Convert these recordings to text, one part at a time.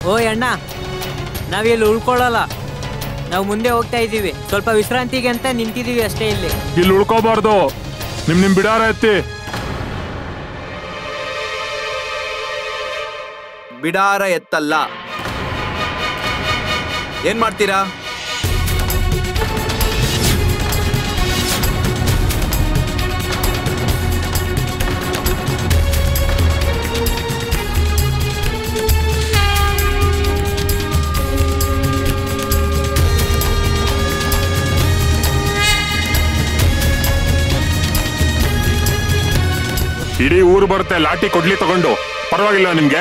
ಓಯ್ ಅಣ್ಣ ನಾವಿಲ್ಲಿ ಉಳ್ಕೊಳ್ಳಲ್ಲ ನಾವು ಮುಂದೆ ಹೋಗ್ತಾ ಇದ್ದೀವಿ ಸ್ವಲ್ಪ ವಿಶ್ರಾಂತಿಗೆ ಅಂತ ನಿಂತಿದ್ದೀವಿ ಅಷ್ಟೇ ಇಲ್ಲಿ ಇಲ್ಲಿ ಉಳ್ಕೋಬಾರ್ದು ನಿಮ್ ನಿಮ್ ಬಿಡಾರ ಎತ್ತಿ ಬಿಡಾರ ಎತ್ತಲ್ಲ ಏನ್ ಮಾಡ್ತೀರಾ ಇಡೀ ಊರು ಬರುತ್ತೆ ಲಾಠಿ ಕೊಡ್ಲಿ ತಗೊಂಡು ಪರವಾಗಿಲ್ಲ ನಿಮ್ಗೆ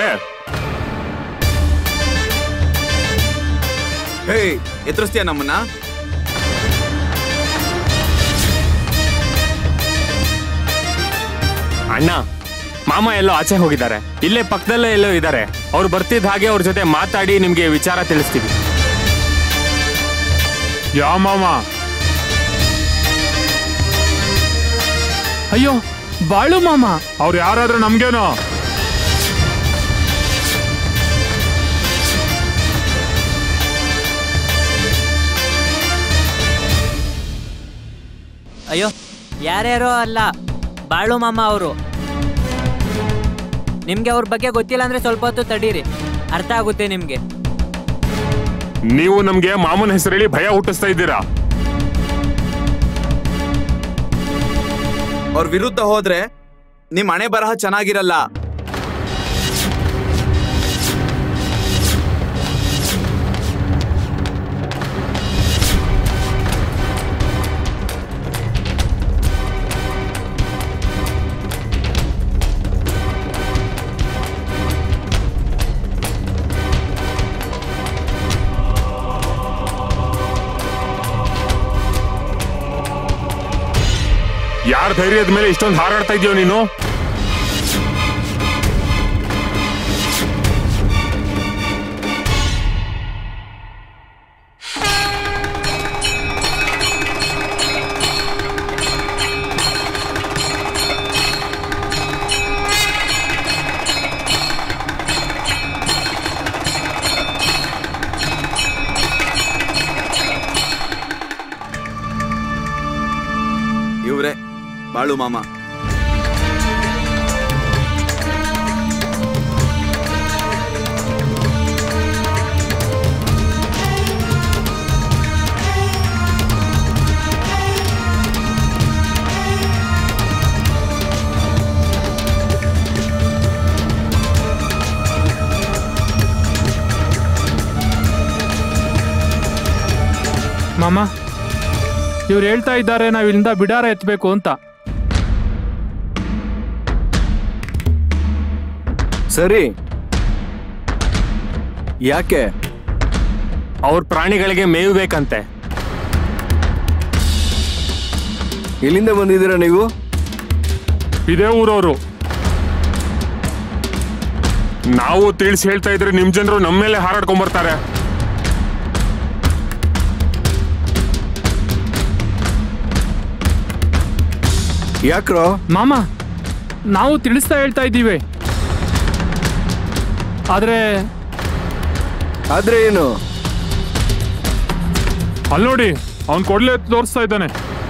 ಹೇ ಎದುರಿಸ್ತೀಯ ನಮ್ಮನ್ನ ಅಣ್ಣ ಮಾಮ ಎಲ್ಲೋ ಆಚೆ ಹೋಗಿದ್ದಾರೆ ಇಲ್ಲೇ ಪಕ್ಕದಲ್ಲೇ ಎಲ್ಲೋ ಇದ್ದಾರೆ ಅವ್ರು ಬರ್ತಿದ್ದ ಹಾಗೆ ಅವ್ರ ಜೊತೆ ಮಾತಾಡಿ ನಿಮ್ಗೆ ವಿಚಾರ ತಿಳಿಸ್ತೀವಿ ಯಾವ ಮಾಮ ಅಯ್ಯೋ ಬಾಳು ಮಾಮ ಅವ್ರು ಯಾರಾದ್ರೂ ನಮ್ಗೇನೋ ಅಯ್ಯೋ ಯಾರ್ಯಾರೋ ಅಲ್ಲ ಬಾಳು ಮಾಮ ಅವರು ನಿಮ್ಗೆ ಅವ್ರ ಬಗ್ಗೆ ಗೊತ್ತಿಲ್ಲ ಅಂದ್ರೆ ಸ್ವಲ್ಪ ಹೊತ್ತು ತಡೀರಿ ಅರ್ಥ ಆಗುತ್ತೆ ನಿಮ್ಗೆ ನೀವು ನಮ್ಗೆ ಮಾಮನ ಹೆಸರೇಳಿ ಭಯ ಹುಟ್ಟಿಸ್ತಾ ಇದ್ದೀರಾ ಅವ್ರ ವಿರುದ್ಧ ಹೋದ್ರೆ ನಿಮ್ ಹಣೆ ಬರಹ ಚೆನ್ನಾಗಿರಲ್ಲ ಯಾರ ಧೈರ್ಯದ ಮೇಲೆ ಇಷ್ಟೊಂದು ಹಾರಾಡ್ತಾ ಇದೀಯೋ ನೀನು ಇವ್ರೆ ಬಾಳು ಮಾಮ ಮಾಮ ಇವ್ರು ಹೇಳ್ತಾ ಇದ್ದಾರೆ ನಾವು ಇಲ್ಲಿಂದ ಬಿಡಾರ ಎತ್ತಬೇಕು ಅಂತ ಸರಿ ಯಾಕೆ ಅವ್ರ ಪ್ರಾಣಿಗಳಿಗೆ ಮೇವು ಬೇಕಂತೆ ಎಲ್ಲಿಂದ ಬಂದಿದ್ದೀರಾ ನೀವು ಇದೇ ಊರವರು ನಾವು ತಿಳಿಸಿ ಹೇಳ್ತಾ ಇದ್ರೆ ನಿಮ್ ಜನರು ನಮ್ಮ ಮೇಲೆ ಹಾರಾಡ್ಕೊಂಡ್ ಬರ್ತಾರೆ ಯಾಕ್ರೋ ಮಾಮ ನಾವು ತಿಳಿಸ್ತಾ ಹೇಳ್ತಾ ಇದ್ದೀವಿ ಆದ್ರೆ ಆದ್ರೆ ಏನು ಅಲ್ಲಿ ನೋಡಿ ಅವ್ನ್ ಕೊಡ್ಲೆ ಎತ್ತಿ ತೋರಿಸ್ತಾ ಇದ್ದಾನೆ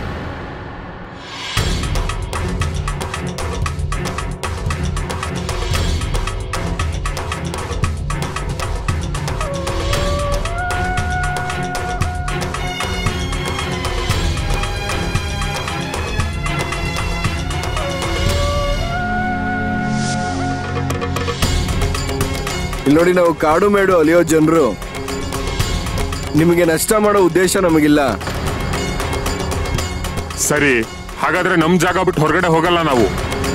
ಇಲ್ಲಿ ನೋಡಿ ನಾವು ಕಾಡು ಮೇಡು ಅಲಿಯೋ ಜನರು ನಿಮಗೆ ನಷ್ಟ ಮಾಡೋ ಉದ್ದೇಶ ನಮಗಿಲ್ಲ ಸರಿ ಹಾಗಾದ್ರೆ ನಮ್ ಜಾಗ ಬಿಟ್ಟು ಹೊರಗಡೆ ಹೋಗಲ್ಲ ನಾವು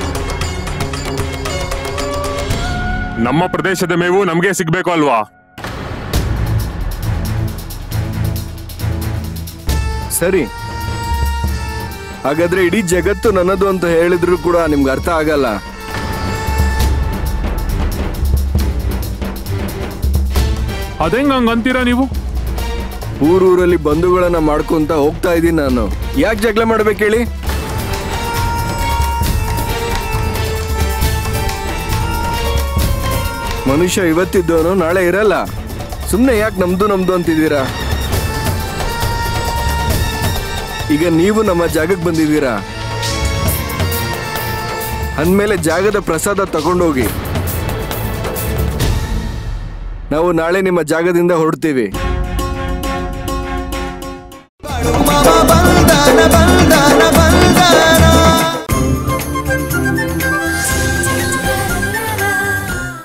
ನಮ್ಮ ಪ್ರದೇಶದ ಮೇವು ನಮ್ಗೆ ಸಿಗ್ಬೇಕು ಅಲ್ವಾ ಸರಿ ಹಾಗಾದ್ರೆ ಇಡೀ ಜಗತ್ತು ನನ್ನದು ಅಂತ ಹೇಳಿದ್ರು ಕೂಡ ನಿಮ್ಗೆ ಅರ್ಥ ಆಗಲ್ಲ ಅದೇಂಗ್ ಹಂಗ್ ಅಂತೀರಾ ನೀವು ಊರೂರಲ್ಲಿ ಬಂಧುಗಳನ್ನ ಮಾಡ್ಕೊಂತ ಹೋಗ್ತಾ ಇದ್ದೀನಿ ನಾನು ಯಾಕೆ ಜಗಳ ಮಾಡ್ಬೇಕು ಹೇಳಿ ಮನುಷ್ಯ ಇವತ್ತಿದ್ದವನು ನಾಳೆ ಇರಲ್ಲ ಸುಮ್ಮನೆ ಯಾಕೆ ನಮ್ದು ನಮ್ದು ಅಂತಿದ್ದೀರಾ ಈಗ ನೀವು ನಮ್ಮ ಜಾಗಕ್ಕೆ ಬಂದಿದ್ದೀರಾ ಅಂದಮೇಲೆ ಜಾಗದ ಪ್ರಸಾದ ತಗೊಂಡೋಗಿ ನಾವು ನಾಳೆ ನಿಮ್ಮ ಜಾಗದಿಂದ ಹೊರಡ್ತೀವಿ ಮಾಮ